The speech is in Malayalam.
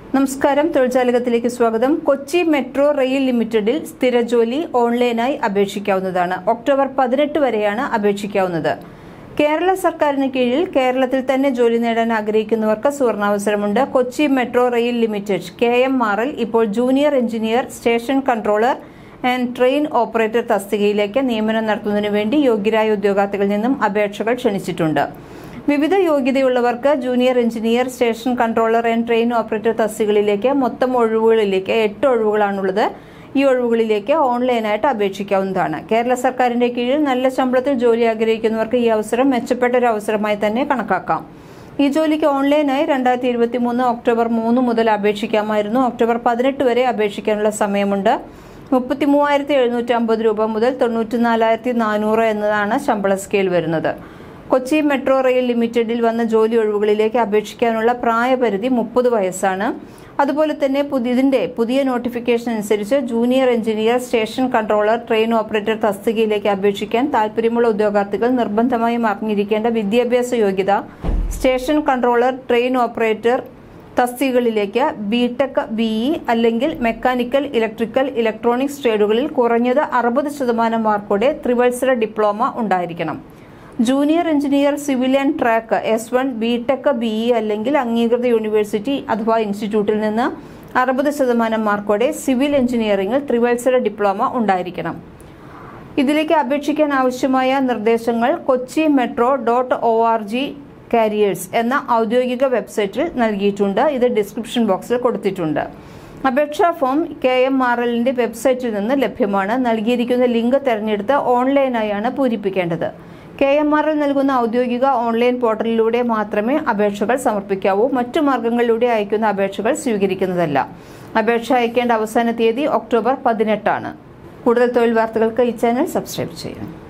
നമസ്കാരം തൊഴിൽജാലകത്തിലേക്ക് സ്വാഗതം കൊച്ചി മെട്രോ റെയിൽ ലിമിറ്റഡിൽ സ്ഥിരജോലി ഓൺലൈനായി അപേക്ഷിക്കാവുന്നതാണ് ഒക്ടോബർ പതിനെട്ട് വരെയാണ് അപേക്ഷിക്കാവുന്നത് കേരള സർക്കാരിന് കീഴിൽ കേരളത്തിൽ തന്നെ ജോലി നേടാൻ ആഗ്രഹിക്കുന്നവർക്ക് സുവർണാവസരമുണ്ട് Kochi metro rail limited K M R L ഇപ്പോൾ junior engineer station controller and train operator തസ്തികയിലേക്ക് നിയമനം നടത്തുന്നതിനു വേണ്ടി യോഗ്യരായ ഉദ്യോഗാർത്ഥികളിൽ നിന്നും അപേക്ഷകൾ ക്ഷണിച്ചിട്ടുണ്ട് വിവിധ യോഗ്യതയുള്ളവർക്ക് junior engineer station controller and train operator തസ്തികകളിലേക്ക് മൊത്തം ഒഴിവുകളിലേക്ക് എട്ട് ഒഴിവുകളാണുള്ളത് ഈ ഒഴിവുകളിലേക്ക് ഓൺലൈനായിട്ട് അപേക്ഷിക്കാവുന്നതാണ് കേരള സർക്കാരിന്റെ കീഴിൽ നല്ല ശമ്പളത്തിൽ ജോലി ആഗ്രഹിക്കുന്നവർക്ക് ഈ അവസരം മെച്ചപ്പെട്ട ഒരു അവസരമായി തന്നെ കണക്കാക്കാം ഈ ജോലിക്ക് ഓൺലൈനായി രണ്ടായിരത്തി ഇരുപത്തി മൂന്ന് ഒക്ടോബർ മൂന്ന് മുതൽ അപേക്ഷിക്കാമായിരുന്നു ഒക്ടോബർ പതിനെട്ട് വരെ അപേക്ഷിക്കാനുള്ള സമയമുണ്ട് മുപ്പത്തി മൂവായിരത്തി എഴുന്നൂറ്റി അമ്പത് രൂപ മുതൽ തൊണ്ണൂറ്റി നാലായിരത്തി നാനൂറ് എന്നതാണ് ശമ്പള സ്കെയിൽ വരുന്നത് കൊച്ചി മെട്രോ റെയിൽ ലിമിറ്റഡിൽ വന്ന ജോലി ഒഴിവുകളിലേക്ക് അപേക്ഷിക്കാനുള്ള പ്രായപരിധി മുപ്പത് വയസ്സാണ് അതുപോലെ തന്നെ പുതിയ ഇതിന്റെ പുതിയ നോട്ടിഫിക്കേഷൻ അനുസരിച്ച് junior engineer station controller train operator തസ്തികയിലേക്ക് അപേക്ഷിക്കാൻ താൽപര്യമുള്ള ഉദ്യോഗാർത്ഥികൾ നിർബന്ധമായും അറിഞ്ഞിരിക്കേണ്ട വിദ്യാഭ്യാസ യോഗ്യത സ്റ്റേഷൻ കൺട്രോളർ ട്രെയിൻ ഓപ്പറേറ്റർ തസ്തികകളിലേക്ക് ബിടെക് ബിഇ അല്ലെങ്കിൽ മെക്കാനിക്കൽ ഇലക്ട്രിക്കൽ ഇലക്ട്രോണിക്സ് ട്രേഡുകളിൽ കുറഞ്ഞത് അറുപത് ശതമാനം മാർക്കോടെ ത്രിവത്സര ഡിപ്ലോമ ഉണ്ടായിരിക്കണം junior engineer civilian track S one BTech BE അല്ലെങ്കിൽ അംഗീകൃത യൂണിവേഴ്സിറ്റി അഥവാ ഇൻസ്റ്റിറ്റ്യൂട്ടിൽ നിന്ന് അറുപത് ശതമാനം മാർക്കോടെ സിവിൽ എഞ്ചിനീയറിംഗിൽ ത്രിവത്സര ഡിപ്ലോമ ഉണ്ടായിരിക്കണം ഇതിലേക്ക് അപേക്ഷിക്കാൻ ആവശ്യമായ നിർദ്ദേശങ്ങൾ Kochi metro dot O R G careers എന്ന ഔദ്യോഗിക വെബ്സൈറ്റിൽ നൽകിയിട്ടുണ്ട് ഇത് ഡിസ്ക്രിപ്ഷൻ ബോക്സിൽ കൊടുത്തിട്ടുണ്ട് അപേക്ഷാ ഫോം കെ എം ആർ എല്ലിന്റെ വെബ്സൈറ്റിൽ നിന്ന് ലഭ്യമാണ് നൽകിയിരിക്കുന്ന ലിങ്ക് തെരഞ്ഞെടുത്ത് ഓൺലൈനായാണ് പൂരിപ്പിക്കേണ്ടത് കെ എം ആർ എൽ നൽകുന്ന ഔദ്യോഗിക ഓൺലൈൻ പോർട്ടലിലൂടെ മാത്രമേ അപേക്ഷകൾ സമർപ്പിക്കാവൂ മറ്റു മാർഗങ്ങളിലൂടെ അയക്കുന്ന അപേക്ഷകൾ സ്വീകരിക്കുന്നതല്ല അപേക്ഷ അയക്കേണ്ട അവസാന തീയതി ഒക്ടോബർ പതിനെട്ടാണ് കൂടുതൽ തൊഴിൽ വാർത്തകൾക്ക് ഈ ചാനൽ സബ്സ്ക്രൈബ് ചെയ്യണം